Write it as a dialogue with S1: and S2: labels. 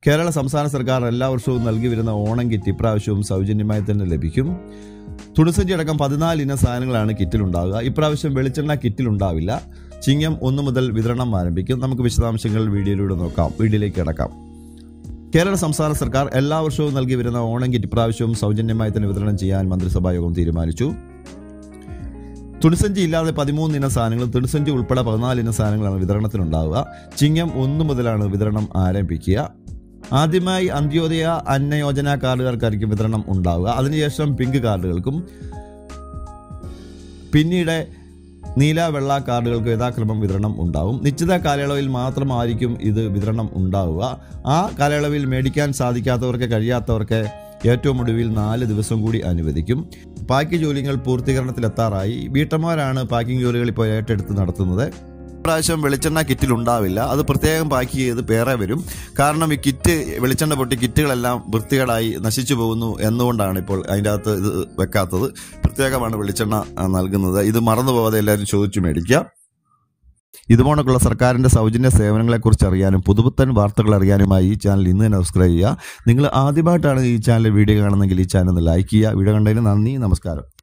S1: കേരള സംസ്ഥാന സർക്കാർ എല്ലാ വർഷവും നൽകി വരുന്ന ഓണം കിറ്റ് ഇപ്രാവശ്യവും സൗജന്യമായി തന്നെ ലഭിക്കും തുണിസഞ്ചി അടക്കം പതിനാല് ഇന സാധനങ്ങളാണ് കിറ്റിലുണ്ടാവുക ഇപ്രാവശ്യം വെളിച്ചെണ്ണ കിറ്റിലുണ്ടാവില്ല ചിങ്ങം ഒന്ന് മുതൽ വിതരണം ആരംഭിക്കും നമുക്ക് വിശദാംശങ്ങൾ വീഡിയോയിലൂടെ നോക്കാം വീഡിയോയിലേക്ക് കിടക്കാം കേരള സംസ്ഥാന സർക്കാർ എല്ലാ വർഷവും നൽകി വരുന്ന ഓണം കിറ്റ് ഇപ്രാവശ്യവും സൗജന്യമായി തന്നെ വിതരണം ചെയ്യാൻ മന്ത്രിസഭാ യോഗം തീരുമാനിച്ചു തുണിസഞ്ചി ഇല്ലാതെ പതിമൂന്ന് ഇന സാധനങ്ങളും തുണിസഞ്ചി ഉൾപ്പെടെ പതിനാല് ഇന സാധനങ്ങളാണ് വിതരണത്തിനുണ്ടാവുക ചിങ്ങം ഒന്ന് മുതലാണ് വിതരണം ആരംഭിക്കുക ആദ്യമായി അന്ത്യോദയ അന്നയോജന കാർഡുകാർക്കായിരിക്കും വിതരണം ഉണ്ടാവുക അതിനുശേഷം പിങ്ക് കാർഡുകൾക്കും പിന്നീട് നീല വെള്ള കാർഡുകൾക്ക് യഥാക്രമം വിതരണം ഉണ്ടാവും നിശ്ചിത കാലയളവിൽ മാത്രമായിരിക്കും ഇത് വിതരണം ഉണ്ടാവുക ആ കാലയളവിൽ മേടിക്കാൻ സാധിക്കാത്തവർക്ക് കഴിയാത്തവർക്ക് ഏറ്റവും ഒടുവിൽ നാല് ദിവസം കൂടി അനുവദിക്കും പാക്കിംഗ് ജോലികൾ പൂർത്തീകരണത്തിലെത്താറായി വീട്ടമ്മമാരാണ് പാക്കിംഗ് ജോലികൾ ഇപ്പോൾ ഏറ്റെടുത്ത് നടത്തുന്നത് പ്രാവശ്യം വെളിച്ചെണ്ണ കിറ്റിൽ ഉണ്ടാവില്ല അത് പ്രത്യേകം പാക്ക് ചെയ്ത് പേറെ വരും കാരണം ഈ കിറ്റ് വെളിച്ചെണ്ണ പൊട്ടി കിറ്റുകളെല്ലാം വൃത്തികേടായി നശിച്ചു പോകുന്നു എന്നുകൊണ്ടാണ് ഇപ്പോൾ അതിൻ്റെ അകത്ത് ഇത് വെക്കാത്തത് പ്രത്യേകമാണ് വെളിച്ചെണ്ണ ആ, നൽകുന്നത് ഇത് മറന്നു പോകാതെ എല്ലാവരും ചോദിച്ചു മേടിക്കുക ഇതുപോലുള്ള സർക്കാരിന്റെ സൗജന്യ സേവനങ്ങളെക്കുറിച്ച് അറിയാനും പുതുപുത്തൻ വാർത്തകൾ അറിയാനുമായി ഈ ചാനൽ ഇന്ന് തന്നെ സബ്സ്ക്രൈബ് ചെയ്യുക നിങ്ങൾ ആദ്യമായിട്ടാണ് ഈ ചാനൽ വീഡിയോ കാണുന്നതെങ്കിൽ ഈ ചാനൽ ഒന്ന് ലൈക്ക് ചെയ്യുക വീഡിയോ കണ്ടതിന് നന്ദി നമസ്കാരം